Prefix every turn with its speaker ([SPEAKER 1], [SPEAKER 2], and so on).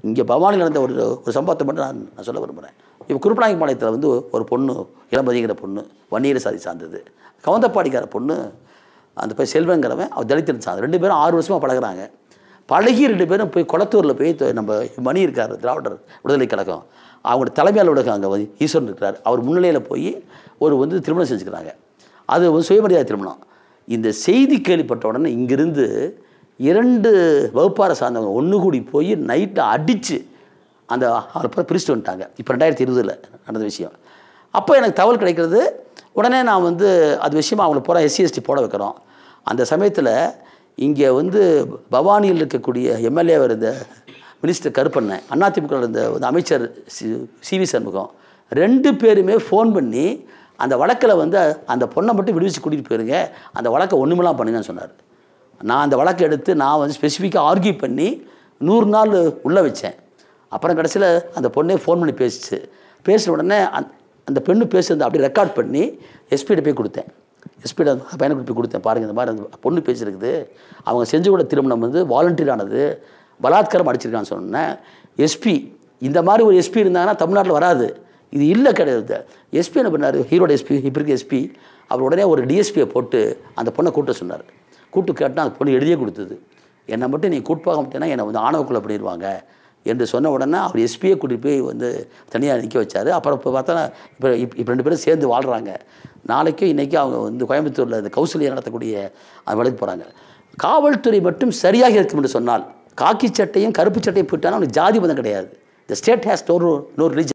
[SPEAKER 1] இங்கே பவானியில் நடந்த ஒரு ஒரு சம்பவத்தை மட்டும் நான் நான் சொல்ல விரும்புகிறேன் இப்போ குருப்பநாயக பாளையத்தில் வந்து ஒரு பொண்ணு இளம்பதிங்கிற பொண்ணு வன்னியர் சாதி சார்ந்தது கவுந்தப்பாடிக்கார பொண்ணு அந்த போய் செல்வங்கிறவன் அவர் தலித்தன் சார்ந்த ரெண்டு பேரும் ஆறு வருஷமாக பழகுறாங்க பழகி ரெண்டு பேரும் போய் குளத்தூரில் போய் தொ- நம்ம மணி இருக்கார் திராவிடர் விடுதலை கழகம் அவங்களோட தலைமை அலுவலகம் அங்கே வந்து ஈஸ்வரன் இருக்கிறார் அவர் முன்னிலையில் போய் ஒரு வந்து திருமணம் செஞ்சுக்கிறாங்க அது வந்து சுயமரியாதை திருமணம் இந்த செய்தி கேள்விப்பட்ட உடனே இங்கிருந்து இரண்டு வகுப்பாரை சார்ந்தவங்க ஒன்று கூடி போய் நைட்டை அடித்து அந்த அவரை பூரா பிரிச்சுட்டு வந்துட்டாங்க இப்போ ரெண்டாயிரத்தி இருபதில் நடந்த விஷயம் அப்போ எனக்கு தகவல் கிடைக்கிறது உடனே நான் வந்து அது விஷயமா அவங்கள பூரா எஸ்சி போட வைக்கிறோம் அந்த சமயத்தில் இங்கே வந்து பவானியில் இருக்கக்கூடிய எம்எல்ஏ இருந்த மினிஸ்டர் கருப்பண்ணன் அதிமுக இருந்த வந்து அமைச்சர் சி சிவி சண்முகம் ரெண்டு பேருமே ஃபோன் பண்ணி அந்த வழக்கில் வந்து அந்த பொண்ணை மட்டும் விடுவிச்சு கூட்டிகிட்டு போயிருங்க அந்த வழக்கை ஒன்றுமெல்லாம் பண்ணுங்கன்னு சொன்னார் நான் அந்த வழக்கை எடுத்து நான் வந்து ஸ்பெசிஃபிக்காக ஆர்கியூ பண்ணி நூறு நாள் உள்ளே வச்சேன் அப்புறம் கடைசியில் அந்த பொண்ணே ஃபோன் பண்ணி பேசிச்சு பேசின உடனே அந்த அந்த பெண்ணு பேசுறது அப்படியே ரெக்கார்ட் பண்ணி எஸ்பிகிட்ட போய் கொடுத்தேன் எஸ்பியிட பையனுக்கு போய் கொடுத்தேன் பாருங்கள் இந்த மாதிரி அந்த பொண்ணு பேசியிருக்குது அவங்க செஞ்சு கூட திருமணம் வந்து வாலண்டியர் ஆனது பலாத்காரம் அடிச்சிருக்கான்னு சொன்னேன் எஸ்பி இந்த மாதிரி ஒரு எஸ்பி இருந்தாங்கன்னா தமிழ்நாட்டில் வராது இது இல்லை கிடையாது எஸ்பி என்ன பண்ணார் ஹீரோட எஸ்பி இப்போ இருக்க எஸ்பி அவர் உடனே ஒரு டிஎஸ்பியை போட்டு அந்த பொண்ணை கூட்ட சொன்னார் கூட்டு கேட்டால் அந்த பொண்ணு எழுதியே கொடுத்தது என்னை மட்டும் நீ கூட்பாக மாட்டேன்னா என்னை வந்து ஆணவக்குள்ளே பண்ணிடுவாங்க என்று சொன்ன உடனே அவர் எஸ்பியை கூட்டிகிட்டு போய் வந்து தனியாக நிற்க வச்சார் அப்புறம் இப்போ பார்த்தா இப்போ இப்போ ரெண்டு பேரும் சேர்ந்து வாழ்கிறாங்க நாளைக்கும் இன்றைக்கி அவங்க வந்து கோயம்புத்தூரில் இந்த கௌசல்யா நடத்தக்கூடிய அந்த வேலைக்கு போகிறாங்க காவல்துறை மட்டும் சரியாக இருக்கும் என்று சொன்னால் காக்கி சட்டையும் கருப்பு சட்டையும் போட்டாலும் அவனுக்கு ஜாதி மதம் கிடையாது the state has no no religion